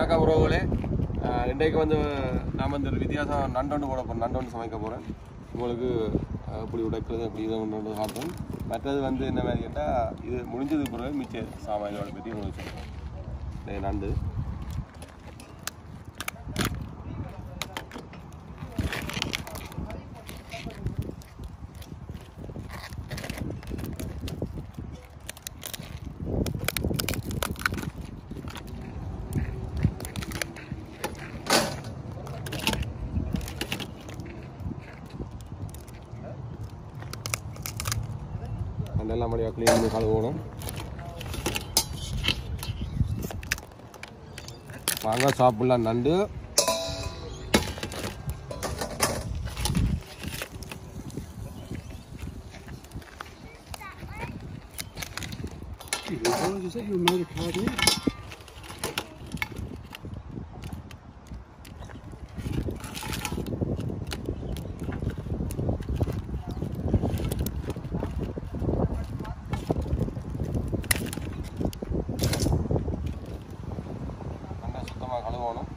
வணக்கம் உறவுகளே அஹ் இன்றைக்கு வந்து நான் வந்து ஒரு வித்தியாசம் நண்டொண்டு போட போகிறேன் நண்டொண்டு சமைக்க போகிறேன் உங்களுக்கு அஹ், எப்படி உடைக்கிறது எப்படி இதை ஒன்று காட்டும் மற்றது வந்து என்ன மாதிரி கேட்டால் இது முடிஞ்சதுக்கு பிறகு மிச்ச சாமான்களோட பற்றி உங்களுக்கு சொல்லுவேன் இந்த நண்டு நண்டெல்லாம் மடியாக க்ளீன் பண்ணி கழுவணும் வாங்க சாப்பிடலாம் நண்டு Oh, you said you made a party? நண்டை சுத்தமாக கழுவணும்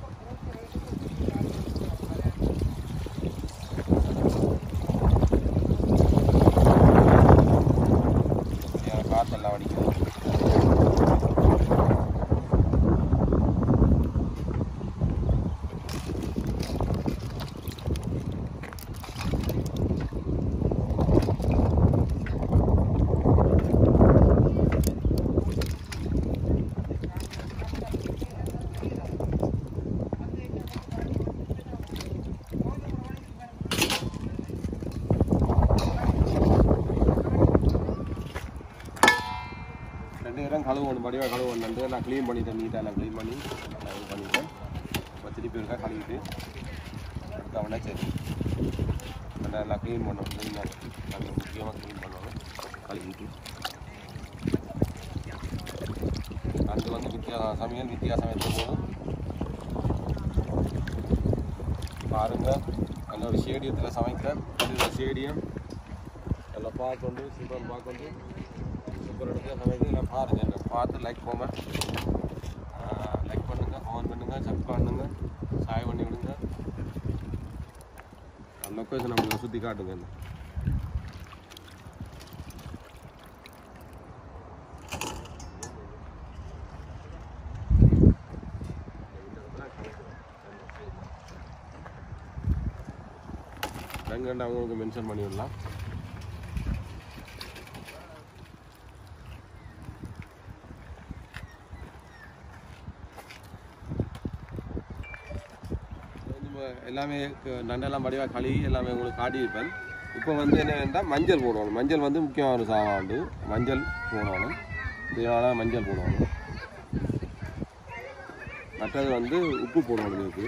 சரியான காற்றெல்லாம் அடிக்குது ரெண்டு இடம் கழுவணும் படிவாக கழுவணும் நண்டு நான் க்ளீன் பண்ணிட்டேன் நீட்டாக நான் க்ளீன் பண்ணி நான் இது பண்ணிட்டேன் இப்போ திருப்பி இருக்கா கழுவிட்டு அடுத்து அவனே சரி நல்லா எல்லாம் க்ளீன் பண்ணணும் க்ளீனாக நல்ல முக்கியமாக க்ளீன் பண்ணணும் கழுவிட்டு நண்டு வந்து வித்தியாசம் சமையல் வித்தியாசம் இருக்கும்போது பாருங்க நல்ல ஒரு ஸ்டேடியத்தில் சமைக்கிறேன் இது ஒரு ஸ்டேடியம் எல்லாம் பார்க்கொண்டு சூப்பர் பார்க்கொண்டு சூப்பர் இடத்துல சமைக்கிறது எல்லாம் பாருங்க என்ன பார்த்து லைக் போங்க லைக் பண்ணுங்க கமெண்ட் பண்ணுங்க சப் பண்ணுங்க சாய் பண்ணி விடுங்க லொக்கேஷன் நம்மளுக்கு சுற்றி காட்டுங்க என்ன எங்கேண்டு அவங்களுக்கு மென்ஷன் பண்ணி விடலாம் நம்ம எல்லாமே க- நண்டெல்லாம் படிவாக கழுவி எல்லாமே உங்களுக்கு காட்டியிருப்பேன் இப்போ வந்து என்னென்னா மஞ்சள் போடணும் மஞ்சள் வந்து முக்கியமான சாமாண்டு மஞ்சள் போடணும் தேவையான மஞ்சள் போடணும் மற்றது வந்து உப்பு போடணும் இதுக்கு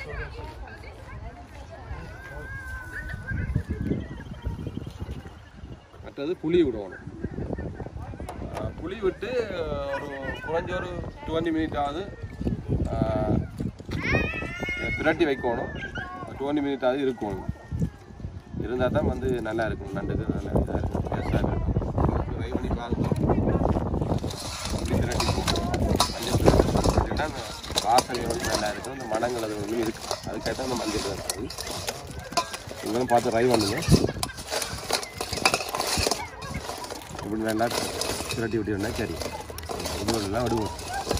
மற்றது புளி விடணும் ஆஹ் புளி விட்டு ஒரு குறைஞ்ச ஒரு டுவெண்ட்டி மினிட் ஆகுது ஆஹ் இதை பிரட்டி வைக்கணும் டுவெண்ட்டி மினிட் ஆகுது இருக்கணும் இருந்தால் தான் வந்து நல்லா இருக்கும் நண்டுக்கு நல்லா இதாக இருக்கும் டேஸ்ட்டாக இருக்கும் ட்ரை பண்ணி பாருங்க இப்படி பிரட்டி மஞ்சள் பிரட்டினா அந்த வாசனை வந்து நல்லா இருக்கும் அந்த மணங்கள் அது வந்து இருக்கு அதுக்காக அந்த மஞ்சள் இருக்குது நீங்களும் பார்த்து ட்ரை பண்ணுங்க இப்படி நல்லா பிரட்டி விட்டீங்கன்னா சரி இது நல்லா விடுவோம்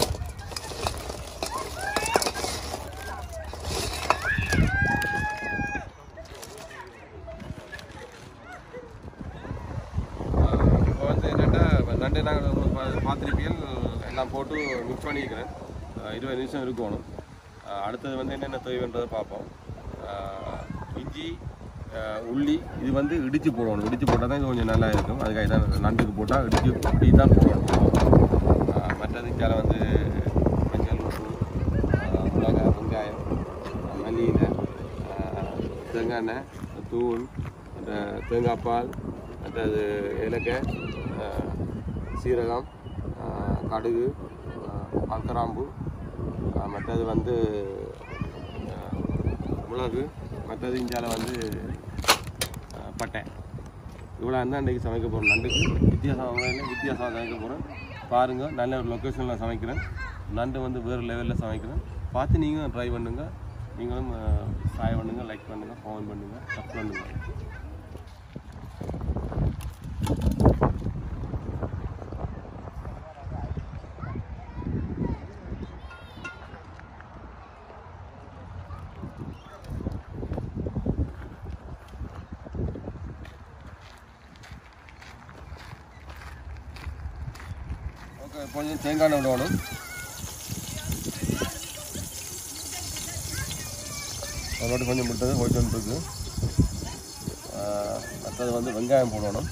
இப்போ வந்து என்னென்னா நண்டு நாங்கள் பார்த்துருப்பீர்கள் எல்லாம் போட்டு மிக்ஸ் பண்ணிக்கிறேன் அஹ் இருபது நிமிஷம் இருக்கணும் அஹ் அடுத்தது வந்து என்னென்ன தேவைன்றதை பார்ப்போம் அஹ் இஞ்சி அஹ் உள்ளி இது வந்து இடித்து போடணும் இடித்து போட்டால் தான் இது கொஞ்சம் நல்லா இருக்கும் அதுக்காக தான் நண்டுக்கு போட்டால் இடிச்சு இப்படி தான் போடணும் அஹ் மற்றது இங்கால வந்து மஞ்சள் உப்பு அஹ் மிளகாய் வெங்காயம் அஹ் மல்லி இலை அஹ் தேங்காய் எண்ணெய் தூள் அந்த தேங்காய் பால் மற்றது ஏலக்காய் அஹ் சீரகம் அஹ் கடுகு அஹ் பக்கராம்பு அஹ் மற்றது வந்து அஹ் மிளகு மற்றது இஞ்சால வந்து அஹ் பட்டை இவ்வளோ இருந்தால் இன்றைக்கி சமைக்க போகிறோம் நண்டுக்கு வித்தியாசம் முறையில் வித்தியாசம் சமைக்க போகிறோம் பாருங்கள் நல்ல ஒரு லொக்கேஷனில் சமைக்கிறேன் நண்டு வந்து வேறு லெவலில் சமைக்கிறேன் பார்த்து நீங்களும் ட்ரை பண்ணுங்கள் நீங்களும் ட்ரை பண்ணுங்கள் லைக் பண்ணுங்கள் ஃபோன் பண்ணுங்கள் சப் பண்ணுங்கள் ஓகே கொஞ்சம் தேங்காய் எண்ணெய் விடணும் அதோட கொஞ்சம் விட்டது போயிட்டு வந்துருக்கு அடுத்தது வந்து வெங்காயம் போடணும்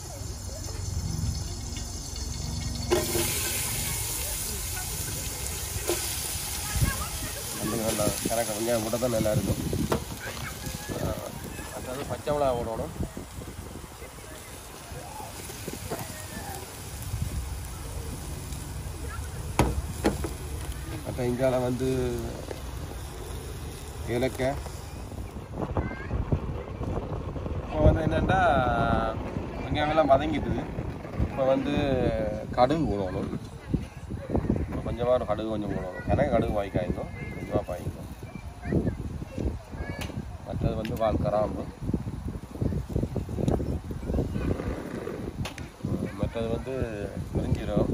வந்து நல்லா கணக்கு வெங்காயம் போட்டால் தான் நல்லா இருக்கும் ஆஹ் அடுத்தது பச்சை மிளகா போடணும் மற்ற இந்தியாவில் வந்து ஏலக்காய் இப்போ வந்து என்னென்னா வெங்காயமெல்லாம் வதங்கிட்டுது இப்போ வந்து கடுகு போடணும் இப்போ கொஞ்சமாக கடுகு கொஞ்சம் போடணும் கணக்கு கடுகு வாங்கிக்காய்ங்க கொஞ்சமாக பாய்ங்க மற்றது வந்து வால் கராம்பு மற்றது வந்து முருஞ்சீரகம்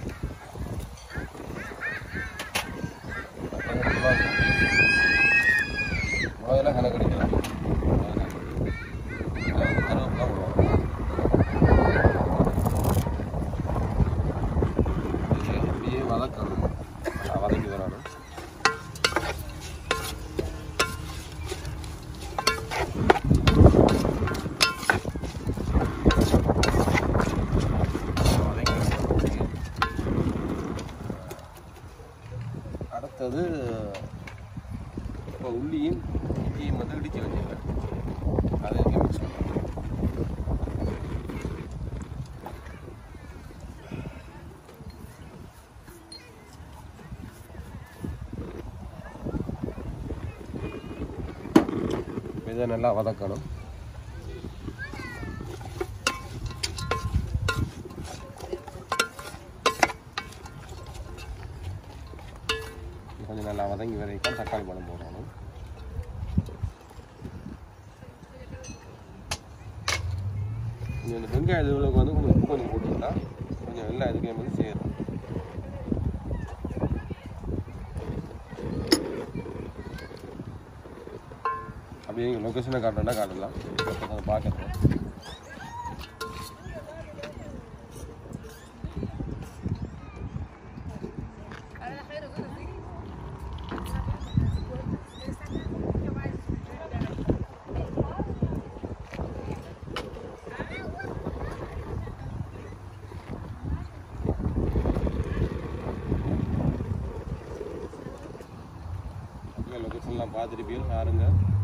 மிளகெல்லாம் கணக்கு அடிக்கலாம் கருவேப்பிலை போடுவோம் இது அப்படியே வதக்கணும் நல்லா வதக்கி வரணும் வதக்கி வரணும். அடுத்தது இப்போ உள்ளியும் இஞ்சியும் வந்து இடித்து வச்சுருக்கேன் அதை இங்கே மிக்ஸ் பண்ணுறேன் இதை நல்லா வதக்கணும் கொஞ்சம் நல்லா வதங்கி வரைக்கும் தக்காளி பழம் போடணும் கொஞ்சம் இந்த வெங்காய இதுகளுக்கு வந்து கொஞ்சம் உப்பு கொஞ்சம் போட்டுக்கிட்டா கொஞ்சம் எல்லாம் இதுக்கே வந்து சேரும் அப்படியே நீங்கள் லொக்கேஷனை காட்டணும்னா காட்டலாம் அதை பார்க்குறேன் அப்படியே லொக்கேஷன்லாம் பார்த்துருப்பீங்க பாருங்க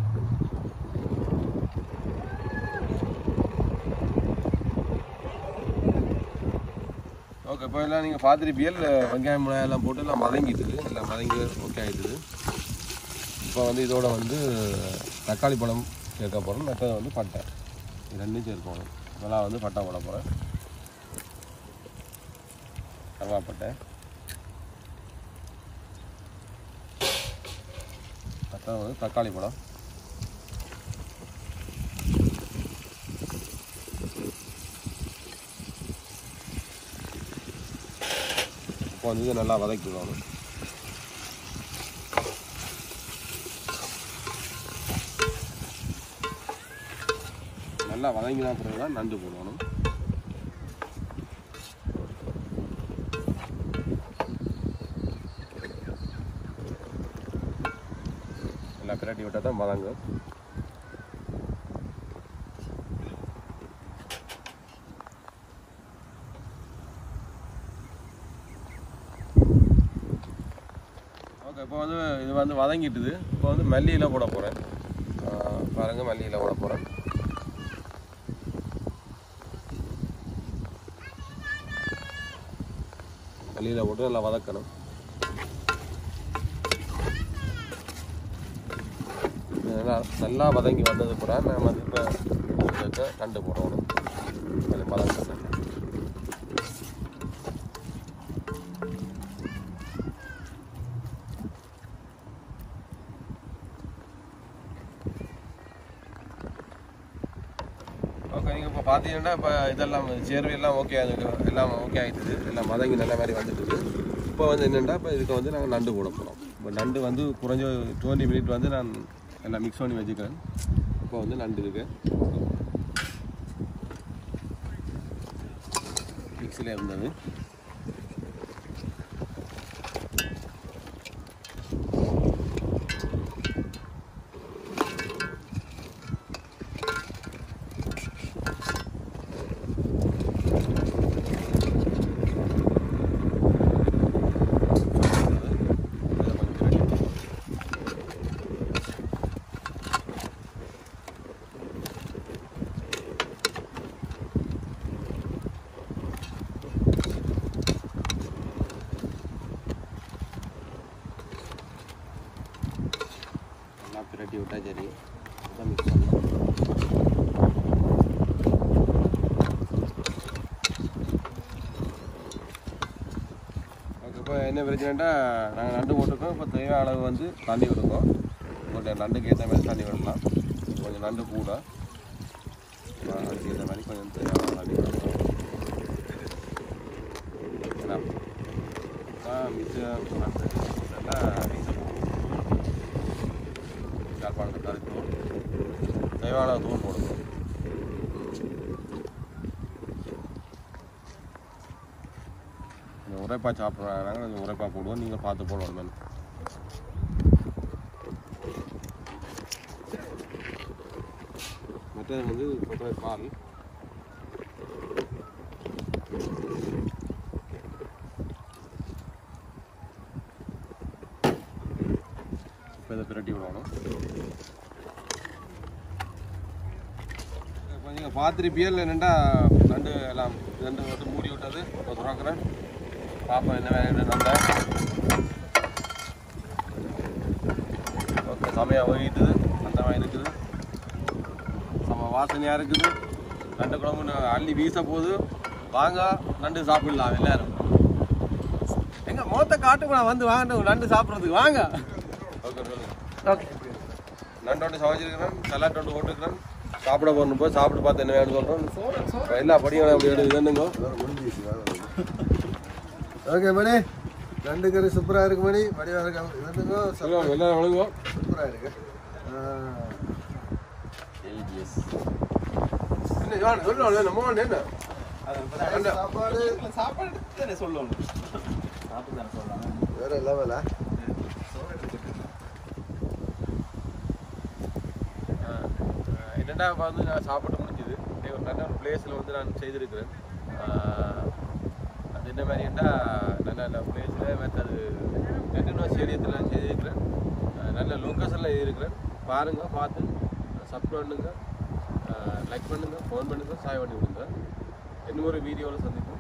ஓகே இப்போ எல்லாம் நீங்கள் பார்த்துருப்பியல் வெங்காயம் மிளகாய் எல்லாம் போட்டு எல்லாம் வதங்கிட்டுது எல்லாம் வதங்கி ஓகே ஆகிட்டுது இப்போ வந்து இதோட வந்து தக்காளி பழம் சேர்க்க போகிறோம் மற்றது வந்து பட்டை இது ரெண்டும் சேர்க்கணும் இதெல்லாம் வந்து பட்டை போட போகிறேன் கருவாப்பட்டை அப்புறம் வந்து தக்காளி பழம் இப்போ வந்து இதை நல்லா வதக்கி விடணும் நல்லா வதங்கினா பிறகு தான் நண்டு போடணும் நல்லா பிரட்டி விட்டால் தான் வதங்கும் ஓகே இப்போ வந்து இது வந்து வதங்கிட்டுது இப்போ வந்து மல்லியில் போட போகிறேன் பாருங்கள் மல்லியில் போட போகிறேன் மல்லியில் போட்டு நல்லா வதக்கணும் இது நல்லா நல்லா வதங்கி வந்தது கூட நம்ம வந்து இப்போ நண்டு போடணும் கொஞ்சம் வதக்கணும் இப்போ பார்த்தீங்கன்னா இப்போ இதெல்லாம் சேர்வை எல்லாம் ஓகே ஆகுது எல்லாம் ஓகே ஆகிடுது எல்லாம் மதங்கி நல்ல மாதிரி வந்துட்டுது இப்போ வந்து என்னென்னா இப்போ இதுக்கு வந்து நாங்கள் நண்டு போட போகிறோம் இப்போ நண்டு வந்து குறைஞ்ச டுவெண்ட்டி மினிட் வந்து நான் எல்லாம் மிக்ஸ் பண்ணி வச்சுக்கிறேன் இப்போ வந்து நண்டு இருக்கு மிக்ஸில் இருந்தது இதை கொஞ்சம் ready எல்லாம் பிரட்டி விட்டா சரி அதான் மிக்ஸ் பண்ணலாம் ஓகே இப்போ என்ன பிரச்சனைட்டா நாங்கள் நண்டு போட்டிருக்கோம் இப்போ தேவையான அளவு வந்து தண்ணி விடுவோம் உங்கள்கிட்ட நண்டுக்கு ஏற்ற மாதிரி தண்ணி விடலாம் கொஞ்சம் நண்டு கூட ஆ, அதுக்கு ஏற்ற மாதிரி கொஞ்சம் தேவையான தண்ணி விடலாம் ஏன்னா ஆ, மிச்சம் நண்டு நல்லா யாழ்ப்பாணத்தை கருக்கணும் தேவையான தூள் போடணும் கொஞ்சம் உரைப்பா சாப்பிட்றாங்க கொஞ்சம் உரைப்பா போடுவோம் நீங்கள் பார்த்து போடணும் மேம் மற்றது வந்து கொட்டை பால் இப்போ இதை பிரட்டி விடணும் இப்போ நீங்கள் பார்த்துருப்பியல் என்னென்னா நண்டு எல்லாம் ரெண்டு வந்து மூடி விட்டது இப்போ துறக்கிறேன் பாப்பா என்ன வேலை நண்டை ஓகே செமையாக ஓகிட்டுது நண்டமாக இருக்குது செம்ம வாசனையாக இருக்குது நண்டு குழம்பு ந- அள்ளி வீச போகுது வாங்க நண்டு சாப்பிடலாம் எல்லாரும் எங்க மொத்த காட்டுக்குள்ள வந்து வாங்க நண்டு சாப்பிட்றதுக்கு வாங்க ஓகே சொல்லுங்க Okay. நண்டோண்டு சமைச்சிருக்கிறேன் சலாட் ஒன்று போட்டுக்கிறேன் சாப்பிட போகணும் போய் சாப்பிட்டு பார்த்து என்ன வேணும் சொல்கிறேன் எல்லா படியும் அப்படி எடுக்குதுன்னுங்க ஓகே மணி ரெண்டு கறி சூப்பராக இருக்கு மணி வடிவா இருக்கு இதுங்க சொல்லுவோம் எல்லாரும் வணங்குவோம் சூப்பராக இருக்கு ஆ, என்ன ஜான் சொல்லுவோம் நம்ம ஒன்று என்ன சாப்பாடு சொல்லணும் வேற லெவலா என்னடா வந்து நான் சாப்பிட்டு முடிஞ்சுது ஒரு நல்ல ஒரு பிளேஸில் வந்து நான் செய்திருக்கிறேன் ஆஹ் அது என்ன மாதிரின்னா நல்ல நல்ல பிளேஸில் மற்றது ரெண்டு ஸ்டேடியத்தில் நான் செய்திருக்கிறேன் ஆஹ் நல்ல லொக்கேஷனில் இருக்கிறேன் பாருங்கள் பார்த்து சப்ஸ்கிரைப் பண்ணுங்க லைக் பண்ணுங்கள் ஃபோன் பண்ணுங்கள் சாய் பண்ணி விடுங்க இன்னும் ஒரு வீடியோவில் சந்திப்போம்